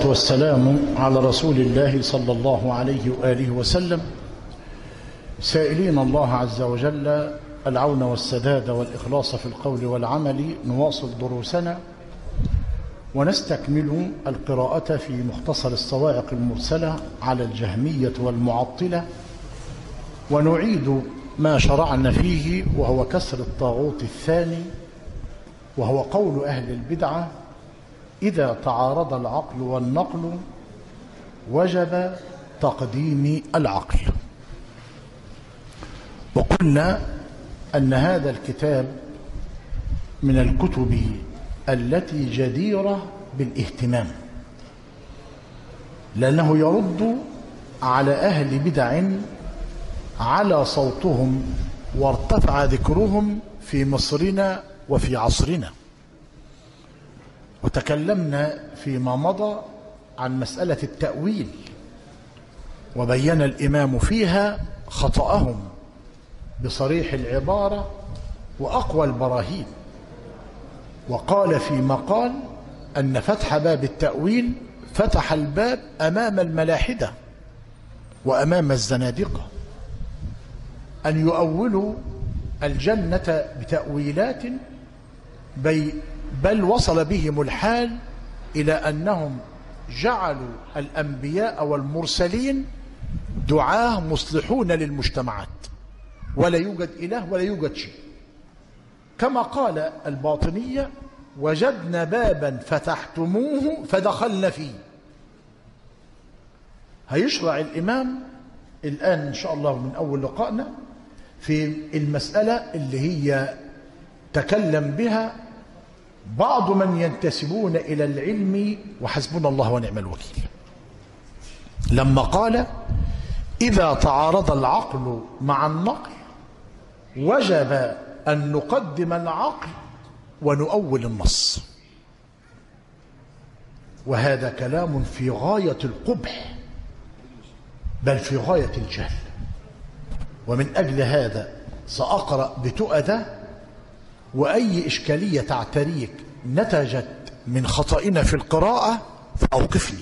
والسلام على رسول الله صلى الله عليه وآله وسلم سائلين الله عز وجل العون والسداد والإخلاص في القول والعمل نواصل دروسنا ونستكمل القراءة في مختصر الصواعق المرسلة على الجهمية والمعطلة ونعيد ما شرعنا فيه وهو كسر الطاغوت الثاني وهو قول أهل البدعة إذا تعارض العقل والنقل وجب تقديم العقل وقلنا أن هذا الكتاب من الكتب التي جديرة بالاهتمام لأنه يرد على أهل بدع على صوتهم وارتفع ذكرهم في مصرنا وفي عصرنا وتكلمنا فيما مضى عن مسألة التأويل وبين الإمام فيها خطأهم بصريح العبارة وأقوى البراهين وقال في مقال أن فتح باب التأويل فتح الباب أمام الملاحدة وأمام الزنادقة أن يؤولوا الجنة بتأويلات بي بل وصل بهم الحال إلى أنهم جعلوا الأنبياء والمرسلين دعاه مصلحون للمجتمعات ولا يوجد إله ولا يوجد شيء كما قال الباطنية وجدنا بابا فتحتموه فدخلنا فيه هيشرع الإمام الآن إن شاء الله من أول لقائنا في المسألة اللي هي تكلم بها بعض من ينتسبون إلى العلم وحسبنا الله ونعم الوكيل لما قال إذا تعارض العقل مع النقل وجب أن نقدم العقل ونؤول النص وهذا كلام في غاية القبح بل في غاية الجهل ومن أجل هذا سأقرأ بتؤدة وأي إشكالية تعتريك نتجت من خطئنا في القراءة فأوقفني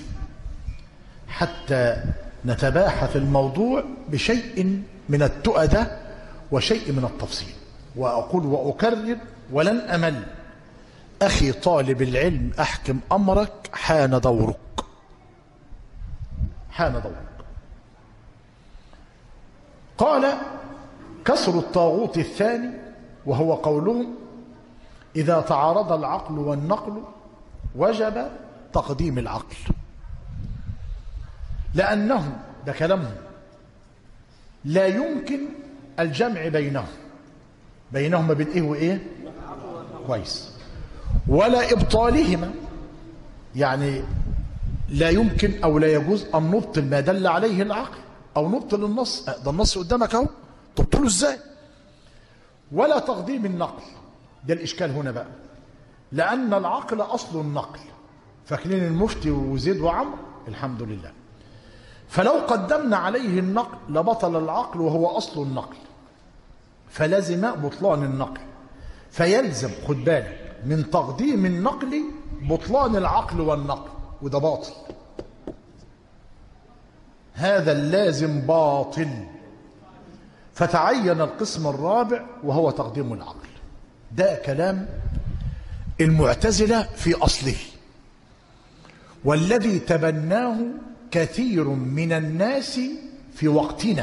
حتى نتباحث الموضوع بشيء من التؤدة وشيء من التفصيل وأقول وأكرر ولن أمل أخي طالب العلم أحكم أمرك حان دورك حان دورك قال كسر الطاغوت الثاني وهو قولهم إذا تعارض العقل والنقل وجب تقديم العقل لأنهم ده كلامهم لا يمكن الجمع بينهم بينهما بين إيه وإيه كويس ولا إبطالهما يعني لا يمكن أو لا يجوز أن نبطل ما دل عليه العقل أو نبطل النص ده النص قدامك أهو تبطله إزاي ولا تقديم النقل ده الإشكال هنا بقى لأن العقل أصل النقل فاكرين المفتي وزيد وعمر الحمد لله فلو قدمنا عليه النقل لبطل العقل وهو أصل النقل فلزم بطلان النقل فيلزم خد بالك من تقديم النقل بطلان العقل والنقل وده باطل هذا اللازم باطل فتعين القسم الرابع وهو تقديم العقل ده كلام المعتزلة في أصله والذي تبناه كثير من الناس في وقتنا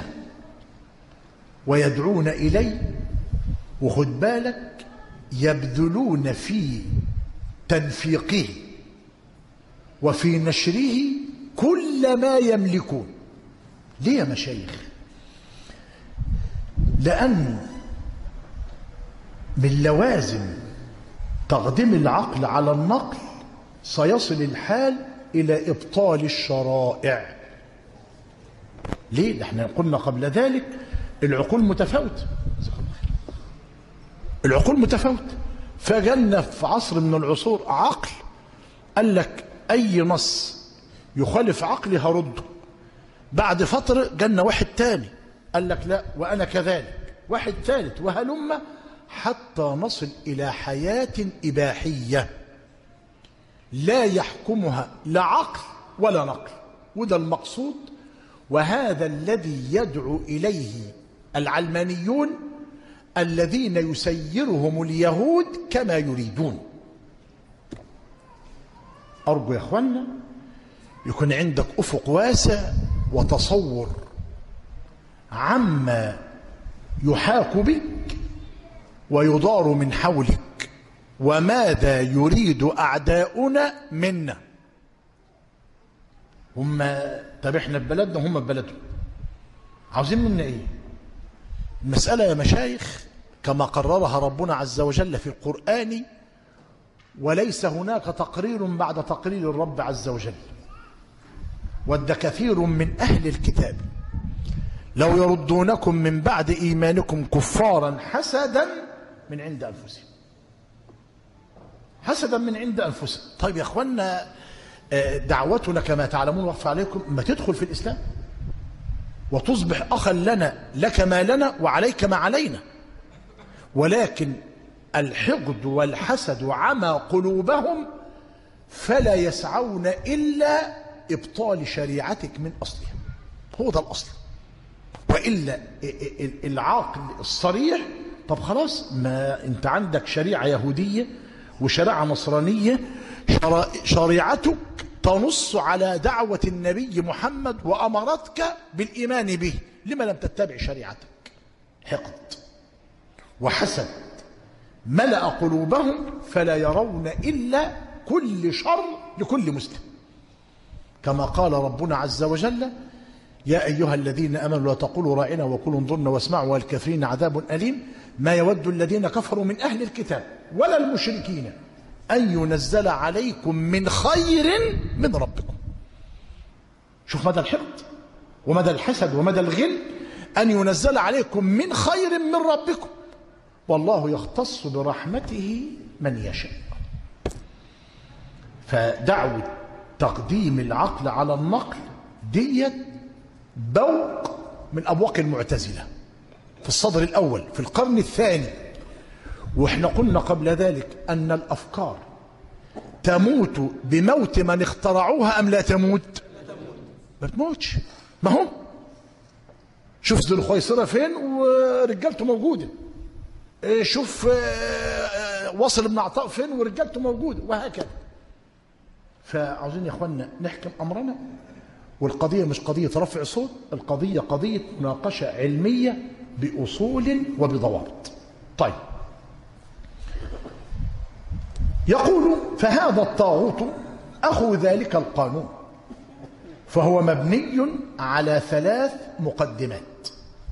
ويدعون إليه وخد بالك يبذلون في تنفيقه وفي نشره كل ما يملكون ليه يا مشايخ لأن من لوازم تقديم العقل على النقل سيصل الحال إلى إبطال الشرائع ليه؟ احنا قلنا قبل ذلك العقول متفاوتة العقول متفاوتة فجلنا في عصر من العصور عقل قال لك أي نص يخالف عقلي هرده بعد فترة جالنا واحد تاني قال لك لا وأنا كذلك واحد ثالث وهلم حتى نصل إلى حياة إباحية لا يحكمها لا عقل ولا نقل وده المقصود وهذا الذي يدعو إليه العلمانيون الذين يسيرهم اليهود كما يريدون أرجو يا أخوانا يكون عندك أفق واسع وتصور عما يحاك بك ويدار من حولك وماذا يريد أعداؤنا منا هم طب احنا في بلدنا وهم في بلدهم عاوزين منا ايه المسألة يا مشايخ كما قررها ربنا عز وجل في القرآن وليس هناك تقرير بعد تقرير الرب عز وجل ود كثير من أهل الكتاب لو يردونكم من بعد إيمانكم كفارا حسدا من عند أنفسهم حسدا من عند أنفسهم طيب يا أخوانا دعوتنا كما تعلمون وقف عليكم ما تدخل في الإسلام وتصبح أخا لنا لك ما لنا وعليك ما علينا ولكن الحقد والحسد عمى قلوبهم فلا يسعون إلا إبطال شريعتك من أصلها هو ده الأصل وإلا العاقل الصريح طب خلاص ما أنت عندك شريعة يهودية وشريعة نصرانية شريعتك تنص على دعوة النبي محمد وأمرتك بالإيمان به لما لم تتبع شريعتك حقد وحسد ملأ قلوبهم فلا يرون إلا كل شر لكل مسلم كما قال ربنا عز وجل يا أيها الذين أمنوا لا تقولوا راعنا وقولوا انظرنا واسمعوا والكافرين عذاب أليم ما يود الذين كفروا من أهل الكتاب ولا المشركين أن ينزل عليكم من خير من ربكم شوف مدى الحقد ومدى الحسد ومدى الغل أن ينزل عليكم من خير من ربكم والله يختص برحمته من يشاء فدعوة تقديم العقل على النقل ديت بوق من أبواق المعتزلة في الصدر الأول في القرن الثاني واحنا قلنا قبل ذلك أن الأفكار تموت بموت من اخترعوها أم لا تموت ما بتموتش ما هو شوف ذو الخيصرة فين ورجالته موجودة شوف وصل ابن عطاء فين ورجالته موجودة وهكذا فعاوزين يا اخوانا نحكم أمرنا والقضية مش قضية رفع صوت القضية قضية مناقشة علمية بأصول وبضوابط طيب يقول فهذا الطاغوت أخو ذلك القانون فهو مبني على ثلاث مقدمات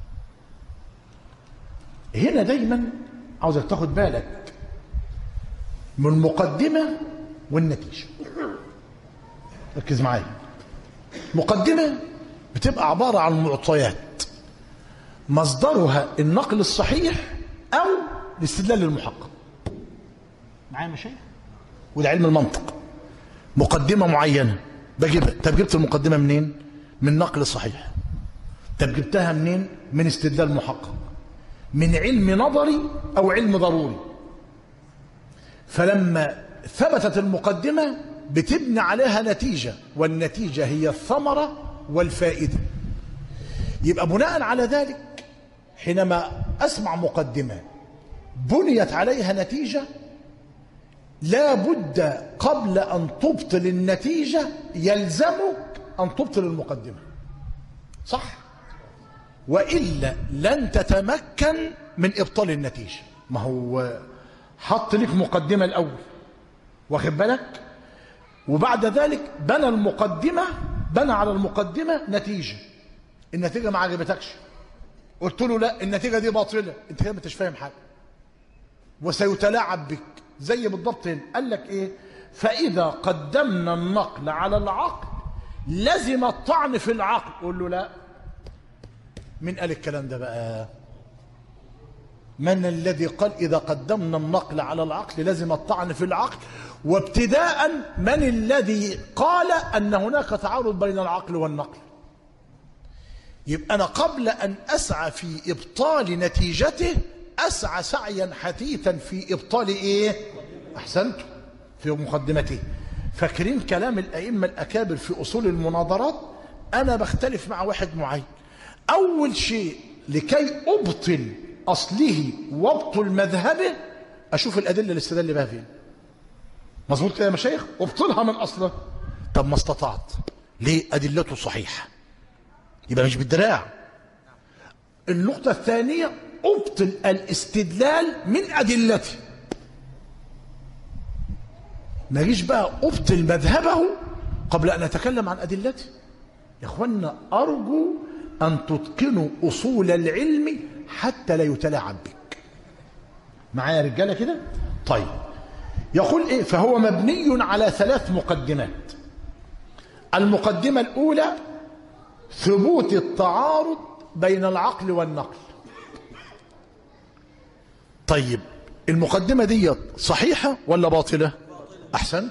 هنا دايما عاوزك تاخد بالك من المقدمة والنتيجة ركز معايا مقدمة بتبقى عبارة عن معطيات مصدرها النقل الصحيح أو الاستدلال المحقق معايا مشايخ وده علم المنطق مقدمة معينة بجيبها طب جبت المقدمة منين من نقل صحيح طب جبتها منين من استدلال محقق من علم نظري أو علم ضروري فلما ثبتت المقدمة بتبني عليها نتيجة والنتيجة هي الثمرة والفائدة يبقى بناء على ذلك حينما أسمع مقدمة بنيت عليها نتيجة لا بد قبل أن تبطل النتيجة يلزمك أن تبطل المقدمة صح وإلا لن تتمكن من إبطال النتيجة ما هو حط لك مقدمة الأول واخد بالك وبعد ذلك بنى المقدمة بنى على المقدمة نتيجة النتيجة ما عجبتكش قلت له لا النتيجة دي باطلة انت كده ما انتش فاهم حاجة وسيتلاعب بك زي بالضبط هنا قال لك ايه فإذا قدمنا النقل على العقل لزم الطعن في العقل قول له لا من قال الكلام ده بقى من الذي قال إذا قدمنا النقل على العقل لازم الطعن في العقل وابتداء من الذي قال أن هناك تعارض بين العقل والنقل يبقى أنا قبل أن أسعى في إبطال نتيجته أسعى سعيا حثيثا في إبطال إيه أحسنت في مقدمته فاكرين كلام الأئمة الأكابر في أصول المناظرات أنا بختلف مع واحد معين أول شيء لكي أبطل أصله وابطل مذهبه أشوف الأدلة اللي استدل بها فين مظبوط كده يا مشايخ ابطلها من أصله طب ما استطعت ليه أدلته صحيحة يبقى مش بالدراع النقطة الثانية أبطل الاستدلال من أدلته ما يجيش بقى أبطل مذهبه قبل أن أتكلم عن أدلته يا أخوانا أرجو أن تتقنوا أصول العلم حتى لا يتلاعب بك معايا رجالة كده طيب يقول إيه فهو مبني على ثلاث مقدمات المقدمة الأولى ثبوت التعارض بين العقل والنقل طيب المقدمة دي صحيحة ولا باطلة أحسنت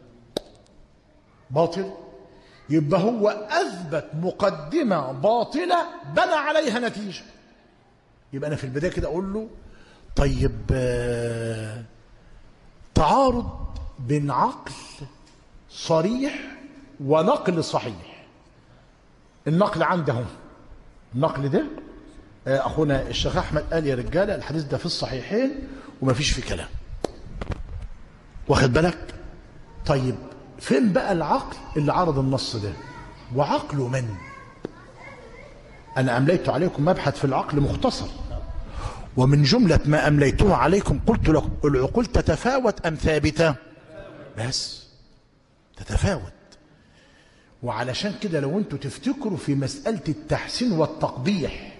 باطل يبقى هو أثبت مقدمة باطلة بنى عليها نتيجة يبقى أنا في البداية كده أقول له طيب آه تعارض بين عقل صريح ونقل صحيح النقل عندهم النقل ده آه أخونا الشيخ أحمد قال يا رجالة الحديث ده في الصحيحين وما فيش في كلام واخد بالك طيب فين بقى العقل اللي عرض النص ده وعقل من أنا أمليت عليكم مبحث في العقل مختصر ومن جملة ما أمليته عليكم قلت لكم العقول تتفاوت أم ثابتة بس تتفاوت وعلشان كده لو انتوا تفتكروا في مسألة التحسين والتقبيح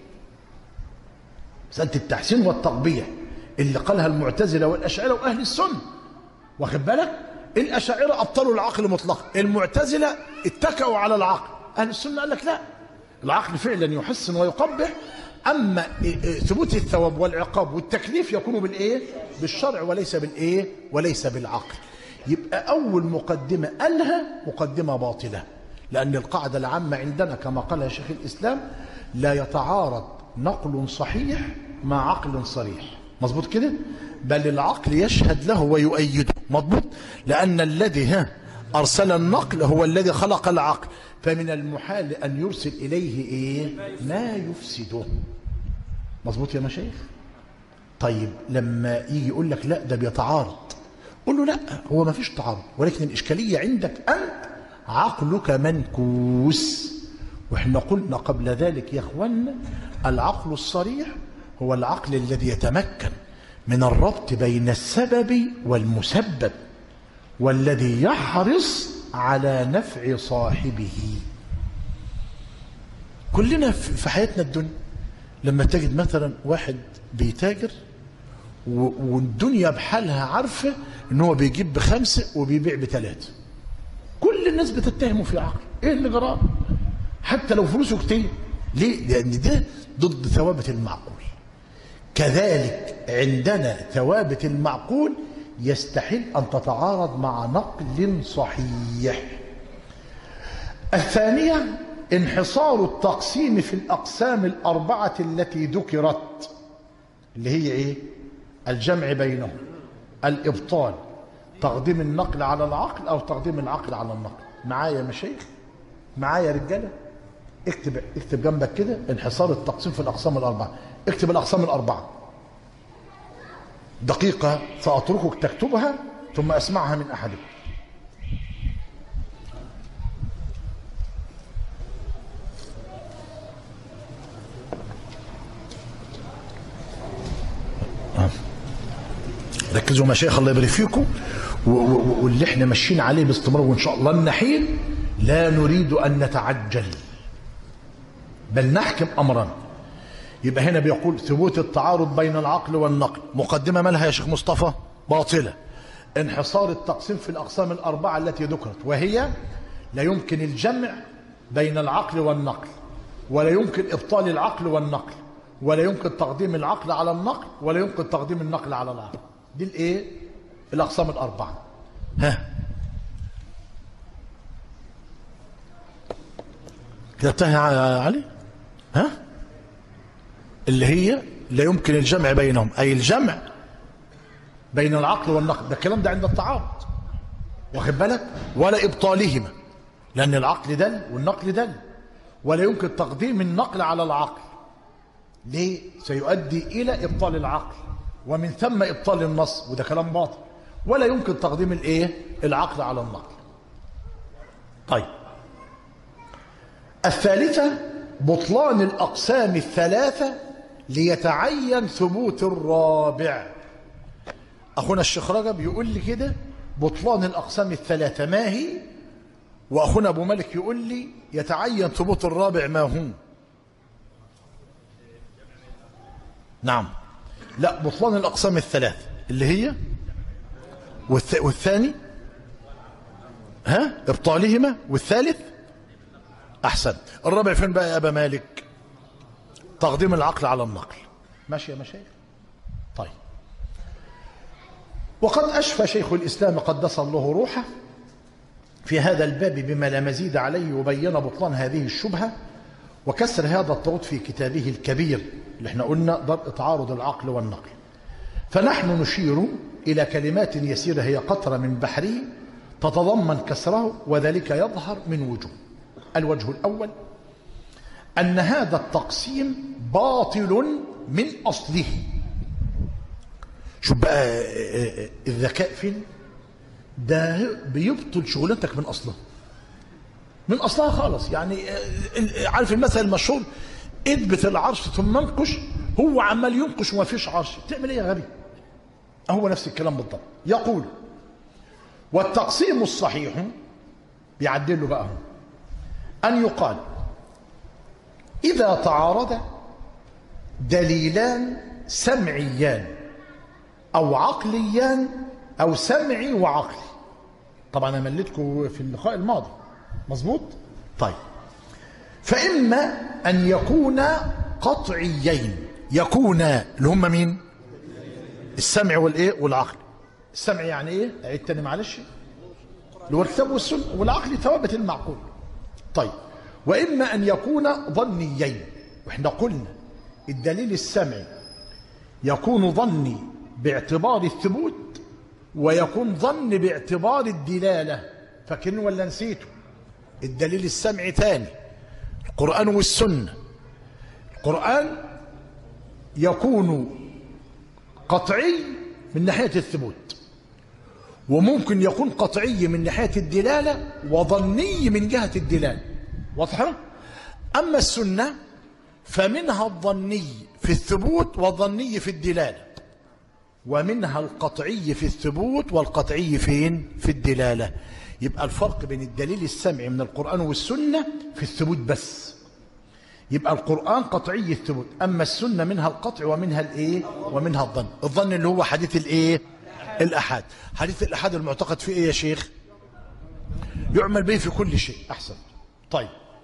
مسألة التحسين والتقبيح اللي قالها المعتزلة والأشاعرة وأهل السنة واخد بالك الأشاعرة أبطلوا العقل مطلقا المعتزلة اتكأوا على العقل أهل السنة قال لك لا العقل فعلا يحسن ويقبح أما ثبوت الثواب والعقاب والتكليف يكون بالإيه بالشرع وليس بالإيه وليس بالعقل يبقى أول مقدمة قالها مقدمة باطلة لأن القاعدة العامة عندنا كما قال شيخ الإسلام لا يتعارض نقل صحيح مع عقل صريح مظبوط كده بل العقل يشهد له ويؤيده مظبوط لأن الذي ها أرسل النقل هو الذي خلق العقل فمن المحال أن يرسل إليه إيه ما يفسده مظبوط يا مشايخ طيب لما يجي يقول لك لا ده بيتعارض قول له لا هو ما فيش تعارض ولكن الإشكالية عندك أنت عقلك منكوس واحنا قلنا قبل ذلك يا اخوانا العقل الصريح هو العقل الذي يتمكن من الربط بين السبب والمسبب والذي يحرص على نفع صاحبه كلنا في حياتنا الدنيا لما تجد مثلا واحد بيتاجر والدنيا بحالها عارفة ان هو بيجيب بخمسة وبيبيع بثلاثة كل الناس بتتهمه في عقل ايه اللي جراه حتى لو فلوسه كتير ليه لان ده ضد ثوابت المعقول كذلك عندنا ثوابت المعقول يستحيل أن تتعارض مع نقل صحيح الثانية انحصار التقسيم في الأقسام الأربعة التي ذكرت اللي هي إيه الجمع بينهم الإبطال تقديم النقل على العقل أو تقديم العقل على النقل معايا مشايخ معايا رجالة اكتب اكتب جنبك كده انحصار التقسيم في الأقسام الأربعة اكتب الأقسام الأربعة دقيقة سأتركك تكتبها ثم أسمعها من أحدكم ركزوا مشايخ الله يبارك فيكم واللي احنا ماشيين عليه باستمرار وان شاء الله النحيل لا نريد ان نتعجل بل نحكم امرا يبقى هنا بيقول ثبوت التعارض بين العقل والنقل مقدمة مالها يا شيخ مصطفى باطلة انحصار التقسيم في الأقسام الأربعة التي ذكرت وهي لا يمكن الجمع بين العقل والنقل ولا يمكن إبطال العقل والنقل ولا يمكن تقديم العقل على النقل ولا يمكن تقديم النقل على العقل دي الايه الأقسام الأربعة ها كتبتها يا علي ها اللي هي لا يمكن الجمع بينهم أي الجمع بين العقل والنقل ده الكلام ده عند التعارض واخد بالك ولا إبطالهما لأن العقل دل والنقل دل ولا يمكن تقديم النقل على العقل ليه سيؤدي إلى إبطال العقل ومن ثم إبطال النص وده كلام باطل ولا يمكن تقديم الايه العقل على النقل طيب الثالثة بطلان الأقسام الثلاثة ليتعين ثبوت الرابع أخونا الشيخ رجب يقول لي كده بطلان الأقسام الثلاثة ما هي وأخونا أبو مالك يقول لي يتعين ثبوت الرابع ما هو نعم لا بطلان الأقسام الثلاثة اللي هي والث... والثاني ها ابطالهما والثالث احسن الرابع فين بقى يا ابا مالك تقديم العقل على النقل ماشي يا مشايخ طيب وقد اشفى شيخ الاسلام قدس الله روحه في هذا الباب بما لا مزيد عليه وبين بطلان هذه الشبهه وكسر هذا الطرود في كتابه الكبير اللي احنا قلنا ضرب تعارض العقل والنقل فنحن نشير إلى كلمات يسيرة هي قطرة من بحره تتضمن كسره وذلك يظهر من وجوه الوجه الأول أن هذا التقسيم باطل من أصله شوف بقى الذكاء فين ده بيبطل شغلتك من أصلها من أصلها خالص يعني عارف المثل المشهور اثبت العرش ثم انقش هو عمال ينقش وما فيش عرش تعمل ايه يا غبي هو نفس الكلام بالضبط يقول والتقسيم الصحيح بيعدله بقى هم أن يقال إذا تعارض دليلان سمعيان أو عقليان أو سمعي وعقلي طبعا أنا مليتكم في اللقاء الماضي مظبوط طيب فإما أن يكون قطعيين يكون اللي هم مين السمع والايه والعقل السمع يعني ايه اعيد تاني معلش اللي هو الكتاب والسنه والعقل ثوابت المعقول طيب واما ان يكون ظنيين واحنا قلنا الدليل السمعي يكون ظني باعتبار الثبوت ويكون ظن باعتبار الدلاله فاكرين ولا نسيته الدليل السمعي ثاني القران والسنه القران يكون قطعي من ناحية الثبوت وممكن يكون قطعي من ناحية الدلالة وظني من جهة الدلالة واضحة؟ أما السنة فمنها الظني في الثبوت والظني في الدلالة ومنها القطعي في الثبوت والقطعي فين؟ في الدلالة يبقى الفرق بين الدليل السمعي من القرآن والسنة في الثبوت بس يبقى القرآن قطعي الثبوت أما السنة منها القطع ومنها الإيه ومنها الظن الظن اللي هو حديث الإيه الأحاد حديث الأحاد المعتقد فيه إيه يا شيخ يعمل به في كل شيء أحسن طيب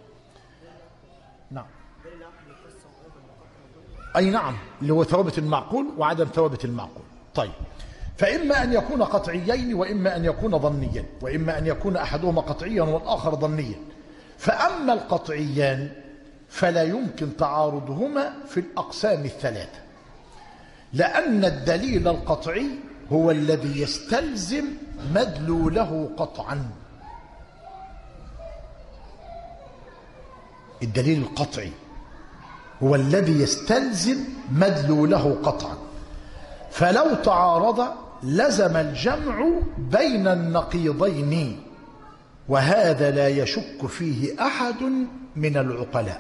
نعم أي نعم اللي هو ثوابت المعقول وعدم ثوابت المعقول طيب فإما أن يكون قطعيين وإما أن يكون ظنيا وإما أن يكون أحدهما قطعيا والآخر ظنيا فأما القطعيان فلا يمكن تعارضهما في الأقسام الثلاثة لأن الدليل القطعي هو الذي يستلزم مدلوله قطعا الدليل القطعي هو الذي يستلزم مدلوله قطعا فلو تعارض لزم الجمع بين النقيضين وهذا لا يشك فيه أحد من العقلاء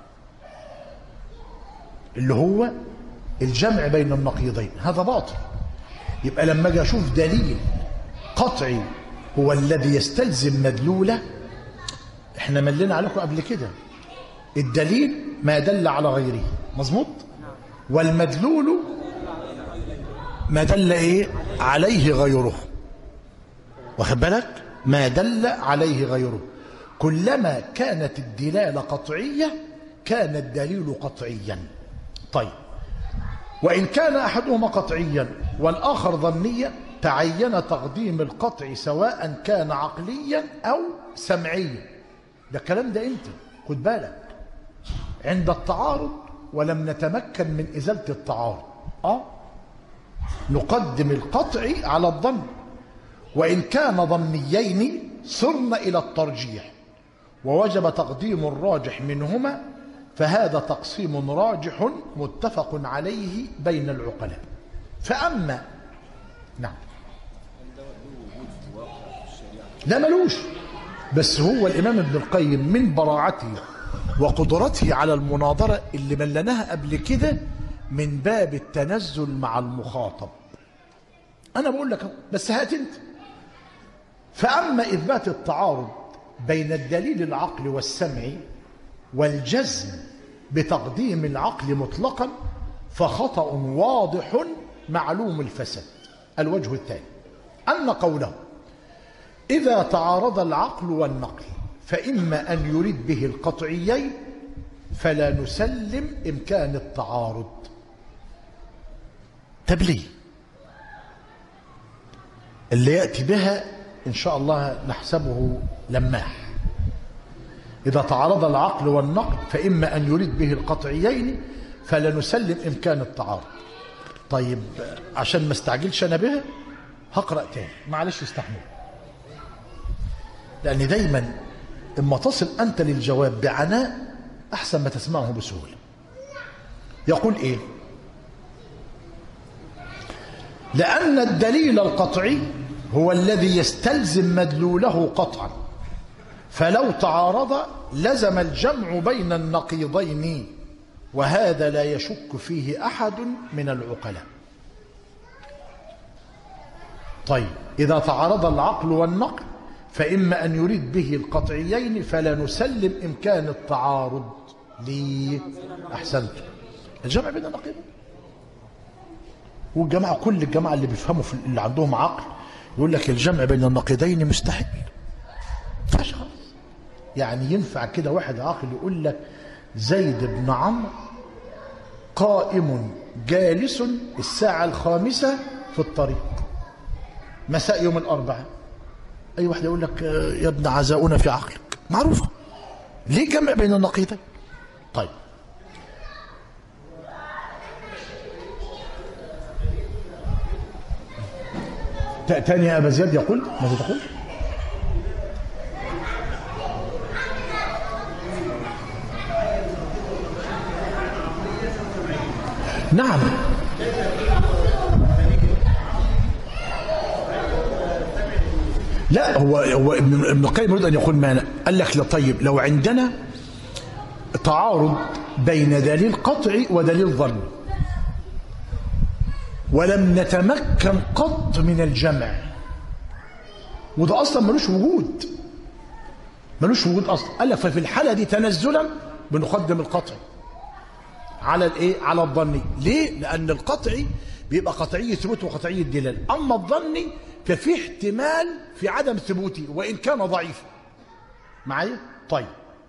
اللي هو الجمع بين النقيضين هذا باطل يبقى لما اجي اشوف دليل قطعي هو الذي يستلزم مدلوله احنا ملينا عليكم قبل كده الدليل ما دل على غيره مظبوط والمدلول ما دل ايه عليه غيره واخد بالك ما دل عليه غيره كلما كانت الدلاله قطعيه كان الدليل قطعيا طيب وإن كان أحدهما قطعيا والآخر ظنيا تعين تقديم القطع سواء كان عقليا أو سمعيا ده الكلام ده أنت خد بالك عند التعارض ولم نتمكن من إزالة التعارض آه نقدم القطع على الظن وإن كان ضمنيين صرنا إلى الترجيح ووجب تقديم الراجح منهما فهذا تقسيم راجح متفق عليه بين العقلاء فأما نعم لا ملوش بس هو الإمام ابن القيم من براعته وقدرته على المناظرة اللي ملناها قبل كده من باب التنزل مع المخاطب أنا بقول لك أهو، بس هات أنت فأما إثبات التعارض بين الدليل العقل والسمعي والجزم بتقديم العقل مطلقا فخطأ واضح معلوم الفساد الوجه الثاني أن قوله إذا تعارض العقل والنقل فإما أن يريد به القطعيين فلا نسلم إمكان التعارض طب ليه اللي يأتي بها إن شاء الله نحسبه لماح إذا تعارض العقل والنقل فإما أن يريد به القطعيين فلا نسلم إمكان التعارض طيب عشان ما استعجلش أنا بها هقرأ تاني معلش استحمل لأن دايما إما تصل أنت للجواب بعناء أحسن ما تسمعه بسهولة يقول إيه لأن الدليل القطعي هو الذي يستلزم مدلوله قطعا فلو تعارض لزم الجمع بين النقيضين وهذا لا يشك فيه أحد من العقلاء طيب إذا تعارض العقل والنقل فإما أن يريد به القطعيين فلا نسلم إمكان التعارض ليه أحسنت الجمع بين النقيضين والجماعة كل الجماعة اللي بيفهموا في اللي عندهم عقل يقول لك الجمع بين النقيضين مستحيل فاش خالص يعني ينفع كده واحد عاقل يقول لك زيد بن عمرو قائم جالس الساعة الخامسة في الطريق مساء يوم الأربعاء أي واحد يقول لك آه، يا ابن عزاؤنا في عقلك معروفة ليه جمع بين النقيضين طيب ت- تاني يا أبا زياد يقول ماذا تقول نعم لا هو هو ابن ابن القيم يريد ان يقول ماذا؟ قال لك لا طيب لو عندنا تعارض بين دليل قطعي ودليل ظني ولم نتمكن قط من الجمع وده اصلا ملوش وجود ملوش وجود اصلا قال لك ففي الحاله دي تنزلا بنقدم القطعي على الايه على الظني ليه لان القطعي بيبقى قطعيه ثبوت وقطعيه دلاله اما الظني ففي احتمال في عدم ثبوته وان كان ضعيفا معايا طيب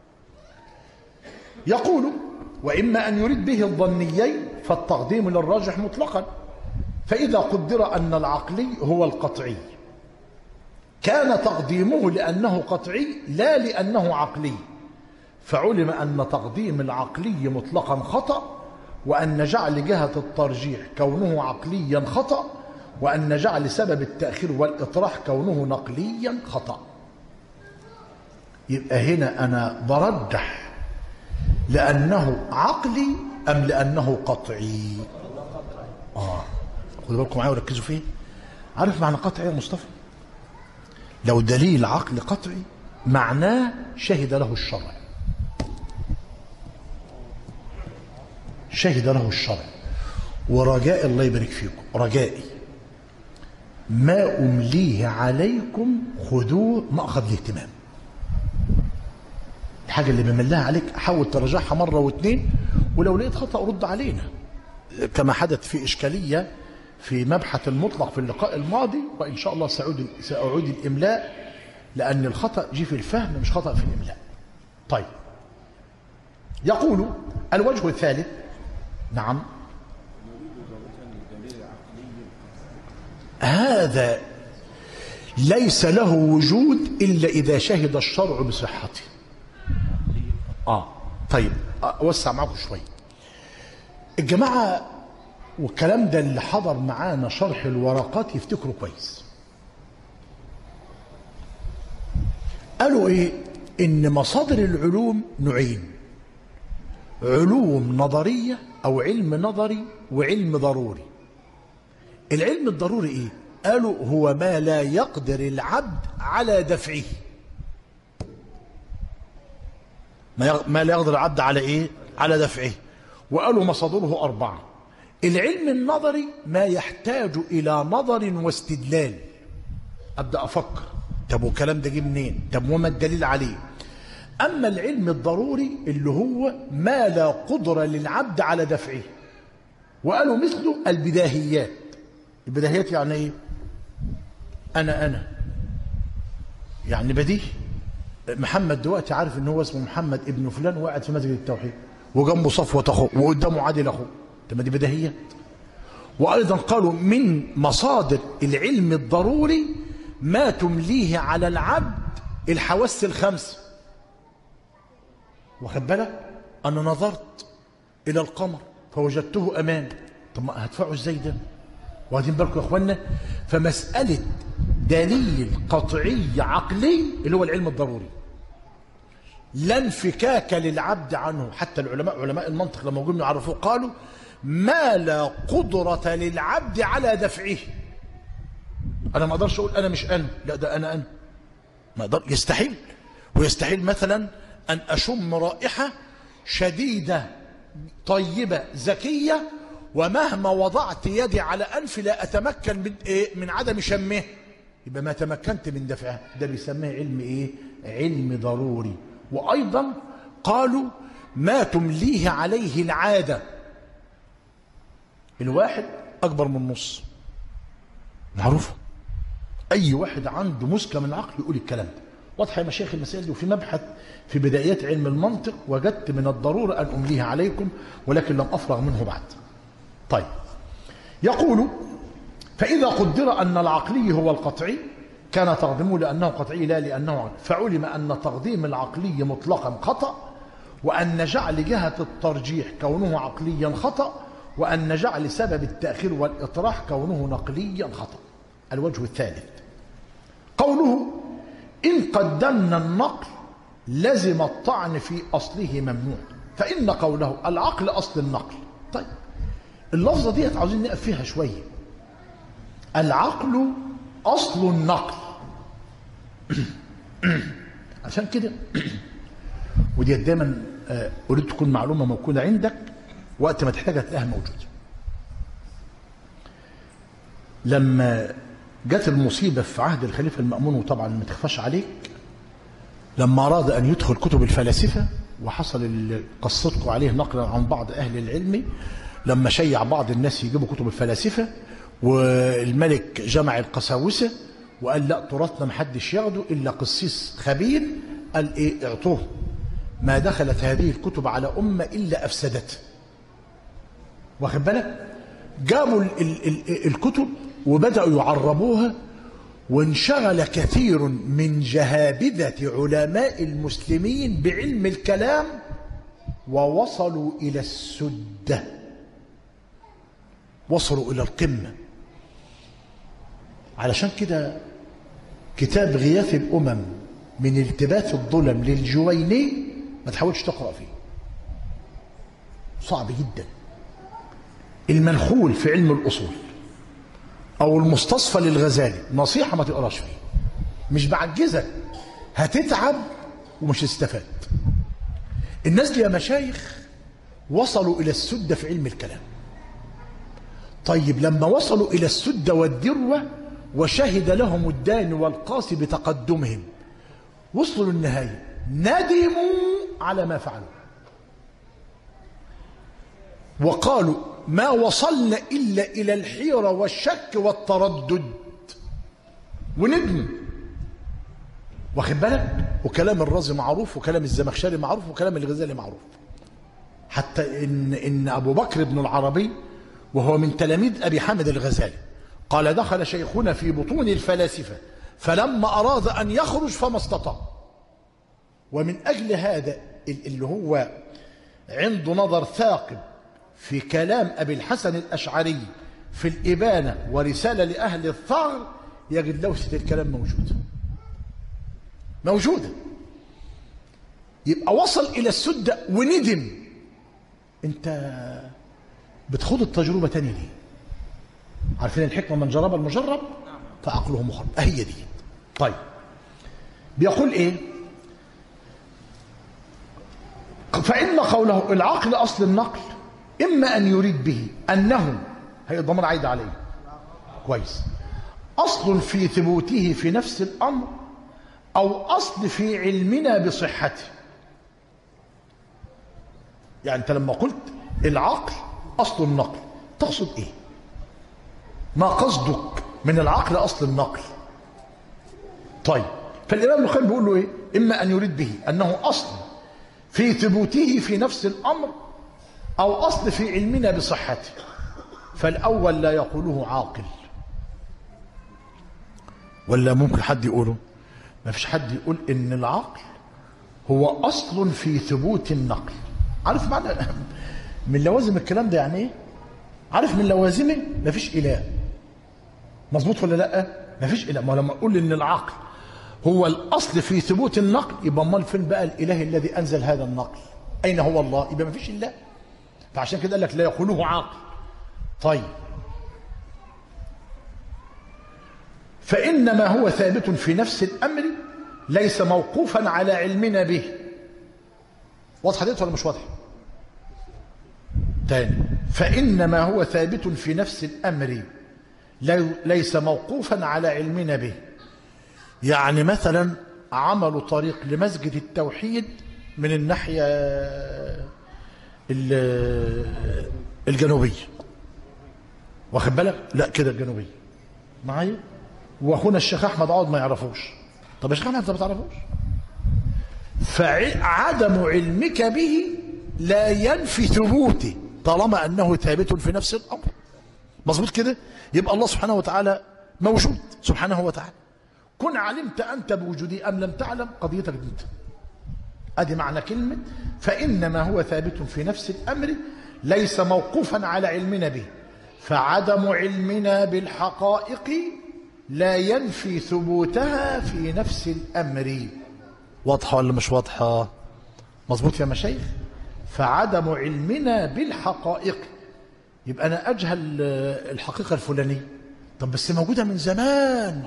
يقول واما ان يريد به الظنيين فالتقديم للراجح مطلقا فاذا قدر ان العقلي هو القطعي كان تقديمه لانه قطعي لا لانه عقلي فعلم أن تقديم العقلي مطلقا خطأ وأن جعل جهة الترجيح كونه عقليا خطأ وأن جعل سبب التأخير والإطراح كونه نقليا خطأ يبقى هنا أنا برجح لأنه عقلي أم لأنه قطعي آه خدوا بالكم معايا وركزوا فيه عارف معنى قطعي يا مصطفى لو دليل عقل قطعي معناه شهد له الشرع شهد له الشرع ورجاء الله يبارك فيكم رجائي ما أمليه عليكم خذوه مأخذ الاهتمام الحاجة اللي بملها عليك حاول تراجعها مرة واثنين ولو لقيت خطأ رد علينا كما حدث في إشكالية في مبحث المطلق في اللقاء الماضي وإن شاء الله سأعود, سأعود الإملاء لأن الخطأ جه في الفهم مش خطأ في الإملاء طيب يقول الوجه الثالث نعم هذا ليس له وجود إلا إذا شهد الشرع بصحته آه طيب أوسع معكم شوية الجماعة والكلام ده اللي حضر معانا شرح الورقات يفتكروا كويس قالوا ايه ان مصادر العلوم نوعين علوم نظرية او علم نظري وعلم ضروري العلم الضروري ايه قالوا هو ما لا يقدر العبد على دفعه ما لا يقدر العبد على ايه على دفعه وقالوا مصادره أربعة العلم النظري ما يحتاج إلى نظر واستدلال أبدأ أفكر طب والكلام ده جه منين طب وما الدليل عليه أما العلم الضروري اللي هو ما لا قدرة للعبد على دفعه وقالوا مثله البداهيات البداهيات يعني ايه أنا أنا يعني بديه محمد دلوقتي عارف ان هو اسمه محمد ابن فلان وقاعد في مسجد التوحيد وجنبه صفوة أخوه وقدامه عادل أخوه طب دي بديهيات وأيضا قالوا من مصادر العلم الضروري ما تمليه على العبد الحواس الخمس واخد بالك أنا نظرت إلى القمر فوجدته أمامي طب ما هدفعه إزاي ده واخدين بالكم يا إخوانا فمسألة دليل قطعي عقلي اللي هو العلم الضروري لا انفكاك للعبد عنه حتى العلماء علماء المنطق لما قلنا يعرفوه قالوا ما لا قدرة للعبد على دفعه أنا ما أقدرش أقول أنا مش أنا لا ده أنا أنا ما أقدر يستحيل ويستحيل مثلا أن أشم رائحة شديدة طيبة ذكية ومهما وضعت يدي على أنفي لا أتمكن من, إيه؟ من عدم شمه يبقى ما تمكنت من دفعها ده بيسميه علم إيه علم ضروري وأيضا قالوا ما تمليه عليه العادة الواحد أكبر من نص معروف أي واحد عنده مسكة من العقل يقول الكلام ده واضحة يا مشايخ المسائل دي وفي مبحث في بدايات علم المنطق وجدت من الضرورة أن أمليها عليكم ولكن لم أفرغ منه بعد طيب يقول فإذا قدر أن العقلي هو القطعي كان تقديمه لأنه قطعي لا لأنه عقلي فعلم أن تقديم العقلي مطلقا خطأ وأن جعل جهة الترجيح كونه عقليا خطأ وأن جعل سبب التأخير والإطراح كونه نقليا خطأ الوجه الثالث قوله إن قدمنا النقل لزم الطعن في أصله ممنوع فإن قوله العقل أصل النقل طيب اللفظة دي عاوزين نقف فيها شوية العقل أصل النقل عشان كده ودي دايما أريد تكون معلومة موجودة عندك وقت ما تحتاجها تلاقيها موجودة لما جت المصيبة في عهد الخليفة المأمون وطبعا ما تخفاش عليك لما أراد أن يدخل كتب الفلاسفة وحصل اللي قصتكم عليه نقلا عن بعض أهل العلم لما شيع بعض الناس يجيبوا كتب الفلاسفة والملك جمع القساوسة وقال لا تراثنا محدش ياخده إلا قسيس خبير قال إيه اعطوه ما دخلت هذه الكتب على أمة إلا أفسدت واخد بالك جابوا ال ال ال الكتب وبدأوا يعربوها وانشغل كثير من جهابذة علماء المسلمين بعلم الكلام ووصلوا إلى السدة وصلوا إلى القمة علشان كده كتاب غياث الأمم من التباس الظلم للجويني ما تحاولش تقرأ فيه صعب جدا المنخول في علم الأصول أو المستصفى للغزالي نصيحة ما تقراش فيه مش بعجزك هتتعب ومش تستفاد الناس دي يا مشايخ وصلوا إلى السدة في علم الكلام طيب لما وصلوا إلى السدة والذروة وشهد لهم الدان والقاسي بتقدمهم وصلوا للنهاية ندموا على ما فعلوا وقالوا ما وصلنا إلا إلى الحيرة والشك والتردد وندموا واخد بالك وكلام الرازي معروف وكلام الزمخشري معروف وكلام الغزالي معروف حتى إن, إن أبو بكر بن العربي وهو من تلاميذ أبي حامد الغزالي قال دخل شيخنا في بطون الفلاسفة فلما أراد أن يخرج فما استطاع ومن أجل هذا اللي هو عنده نظر ثاقب في كلام أبي الحسن الأشعري في الإبانة ورسالة لأهل الثغر يجد لوسة الكلام موجود موجودة يبقى وصل إلى السدة وندم أنت بتخوض التجربة تاني ليه عارفين الحكمة من جرب المجرب فعقله مخرب هي دي طيب بيقول ايه فإن قوله العقل أصل النقل إما أن يريد به أنه هي الضمير عايد عليه كويس أصل في ثبوته في نفس الأمر أو أصل في علمنا بصحته يعني أنت لما قلت العقل أصل النقل تقصد إيه ما قصدك من العقل أصل النقل طيب فالإمام ابن القيم بيقول له إيه إما أن يريد به أنه أصل في ثبوته في نفس الأمر أو أصل في علمنا بصحته فالأول لا يقوله عاقل ولا ممكن حد يقوله ما فيش حد يقول إن العقل هو أصل في ثبوت النقل عارف معنى من لوازم الكلام ده يعني ايه عارف من لوازمه ما فيش إله مظبوط ولا لا ما فيش إله ما لما أقول إن العقل هو الأصل في ثبوت النقل يبقى امال فين بقى الإله الذي أنزل هذا النقل أين هو الله يبقى ما فيش إله فعشان كده قال لك لا يقوله عاقل طيب فإنما هو ثابت في نفس الأمر ليس موقوفا على علمنا به واضحة ديت ولا مش واضحة تاني فإنما هو ثابت في نفس الأمر ليس موقوفا على علمنا به يعني مثلا عملوا طريق لمسجد التوحيد من الناحية الجنوبية واخد بالك لا كده الجنوبية معايا واخونا الشيخ احمد عوض ما يعرفوش طب يا شيخ احمد انت ما تعرفوش فعدم علمك به لا ينفي ثبوته طالما انه ثابت في نفس الامر مظبوط كده يبقى الله سبحانه وتعالى موجود سبحانه وتعالى كن علمت انت بوجودي ام لم تعلم قضيتك دي ادي معنى كلمه فانما هو ثابت في نفس الامر ليس موقوفا على علمنا به فعدم علمنا بالحقائق لا ينفي ثبوتها في نفس الامر واضحه ولا مش واضحه مظبوط يا مشايخ فعدم علمنا بالحقائق يبقى انا اجهل الحقيقه الفلانيه طب بس موجوده من زمان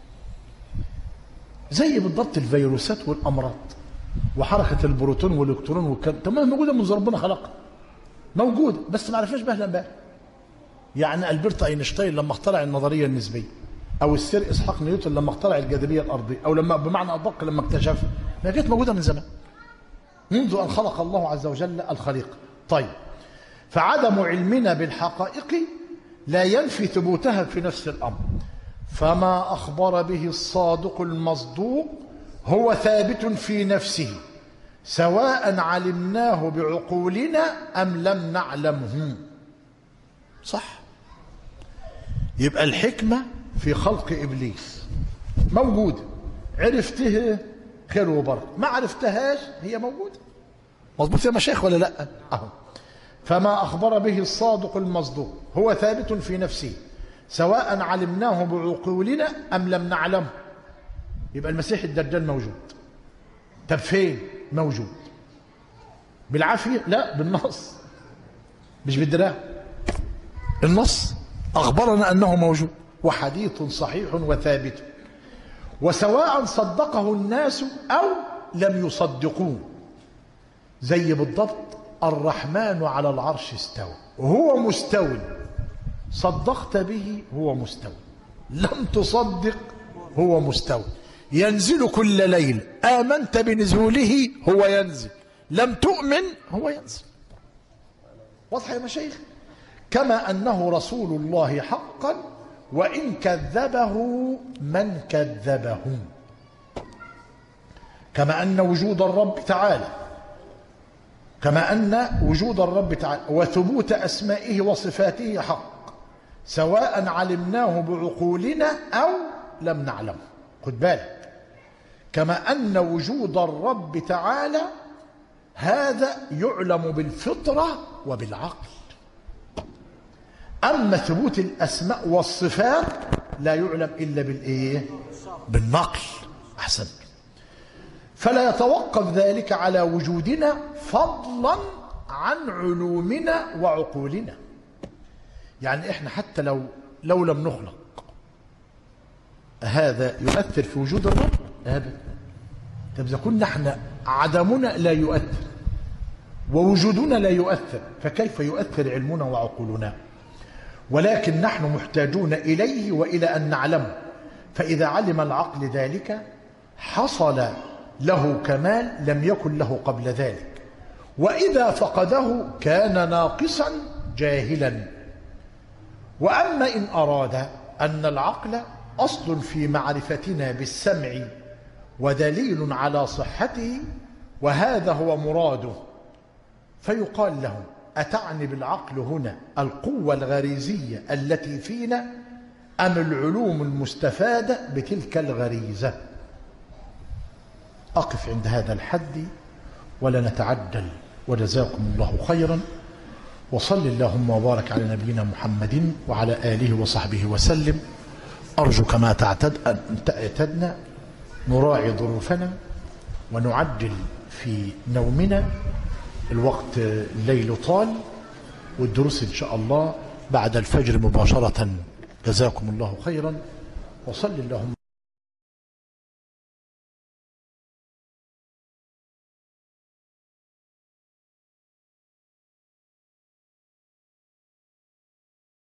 زي بالضبط الفيروسات والامراض وحركه البروتون والالكترون والكلام طب ما موجوده منذ ربنا خلقها موجوده بس ما عرفناش بها امبارح يعني البرت اينشتاين لما اخترع النظريه النسبيه او السير اسحاق نيوتن لما اخترع الجاذبيه الارضيه او لما بمعنى ادق لما اكتشفها ما كانت موجوده من زمان منذ ان خلق الله عز وجل الخليقه طيب فعدم علمنا بالحقائق لا ينفي ثبوتها في نفس الامر فما اخبر به الصادق المصدوق هو ثابت في نفسه سواء علمناه بعقولنا ام لم نعلمه صح يبقى الحكمه في خلق ابليس موجوده عرفته خير وبركه ما عرفتهاش هي موجوده مظبوط يا مشايخ ولا لا اهو فما اخبر به الصادق المصدوق هو ثابت في نفسه سواء علمناه بعقولنا ام لم نعلمه يبقى المسيح الدجال موجود طب فين موجود بالعافيه لا بالنص مش بالدراع النص اخبرنا انه موجود وحديث صحيح وثابت وسواء صدقه الناس او لم يصدقوه زي بالضبط الرحمن على العرش استوى وهو مستوى صدقت به هو مستوى لم تصدق هو مستوى ينزل كل ليل آمنت بنزوله هو ينزل لم تؤمن هو ينزل واضح يا مشايخ كما أنه رسول الله حقا وإن كذبه من كذبه كما أن وجود الرب تعالى كما أن وجود الرب تعالى وثبوت أسمائه وصفاته حق سواء علمناه بعقولنا أو لم نعلمه خد بالك كما أن وجود الرب تعالى هذا يعلم بالفطرة وبالعقل أما ثبوت الأسماء والصفات لا يعلم إلا بالإيه بالنقل أحسن فلا يتوقف ذلك على وجودنا فضلا عن علومنا وعقولنا يعني احنا حتى لو لو لم نخلق هذا يؤثر في وجود الرب ابدا طب اذا كنا احنا عدمنا لا يؤثر ووجودنا لا يؤثر فكيف يؤثر علمنا وعقولنا ولكن نحن محتاجون اليه والى ان نعلمه فاذا علم العقل ذلك حصل له كمال لم يكن له قبل ذلك واذا فقده كان ناقصا جاهلا واما ان اراد ان العقل اصل في معرفتنا بالسمع ودليل على صحته وهذا هو مراده فيقال له أتعني بالعقل هنا القوة الغريزية التي فينا أم العلوم المستفادة بتلك الغريزة أقف عند هذا الحد ولا نتعدل وجزاكم الله خيرا وصل اللهم وبارك على نبينا محمد وعلى آله وصحبه وسلم أرجو كما تعتد أن اعتدنا نراعي ظروفنا ونعجل في نومنا الوقت الليل طال والدروس إن شاء الله بعد الفجر مباشرة جزاكم الله خيرا وصل اللهم